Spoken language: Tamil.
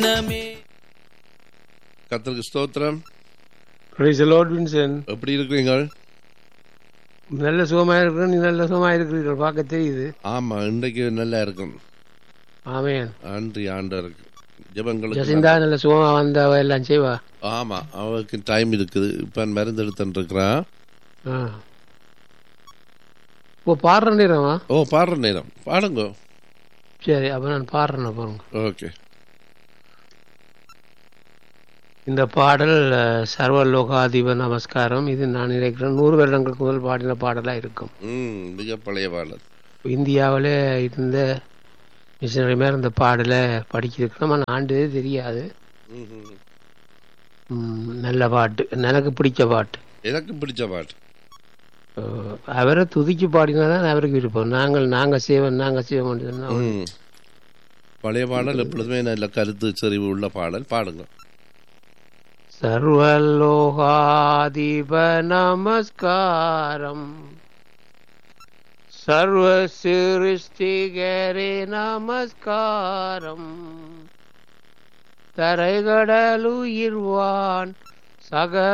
கர்த்தருக்கு ஸ்தோத்திரம் பிரைஸ் லார்ட் வின்சன் எப்படி இருக்கிறீங்க நல்ல சுகமா இருக்கிறோம் நீ நல்ல சுகமா இருக்கிறீர்கள் பார்க்க தெரியுது ஆமா இன்றைக்கு நல்லா இருக்கும் ஆமேன் நன்றி ஆண்டவருக்கு ஜெபங்களுக்கு ஜசிந்தா நல்ல சுகமா வந்த அவ எல்லாம் செய்வா ஆமா அவருக்கு டைம் இருக்குது இப்ப மருந்து எடுத்துட்டு இருக்கிறான் ஆ. இப்போ பாடுற நேரமா ஓ பாடுற நேரம் பாடுங்க சரி அப்ப நான் பாடுறேன் பாருங்க ஓகே இந்த பாடல் அஹ், சர்வ லோகாதிப நமஸ்காரம் இது நான் நினைக்கிறேன் நூறு வருடங்களுக்கு முதல் பாடின பாடலா இருக்கும் ம் மிக பழைய பாடல் இந்தியாவில் இருந்த மிஷினரி மேல இந்த பாடலை படிக்கிறதுக்கு நம்ம ஆண்டு தெரியாது ம்ஹும். ம், நல்ல பாட்டு எனக்கு பிடிச்ச பாட்டு எனக்கு பிடிச்ச பாட்டு அஹ், அவரை துதிக்கு பாடினாதான் அவருக்கு விருப்பம் நாங்கள் நாங்க செய்வோம் நாங்க செய்வோம் சொன்னா ம். பழைய பாடல் எப்பொழுதுமே நல்ல கருத்து செறிவு உள்ள பாடல் பாடுங்க சர்வலோகாதிப நமஸ்காரம் சர்வ சிருஷ்டிகரே நமஸ்காரம் தரைகடலுயிர்வான் சகல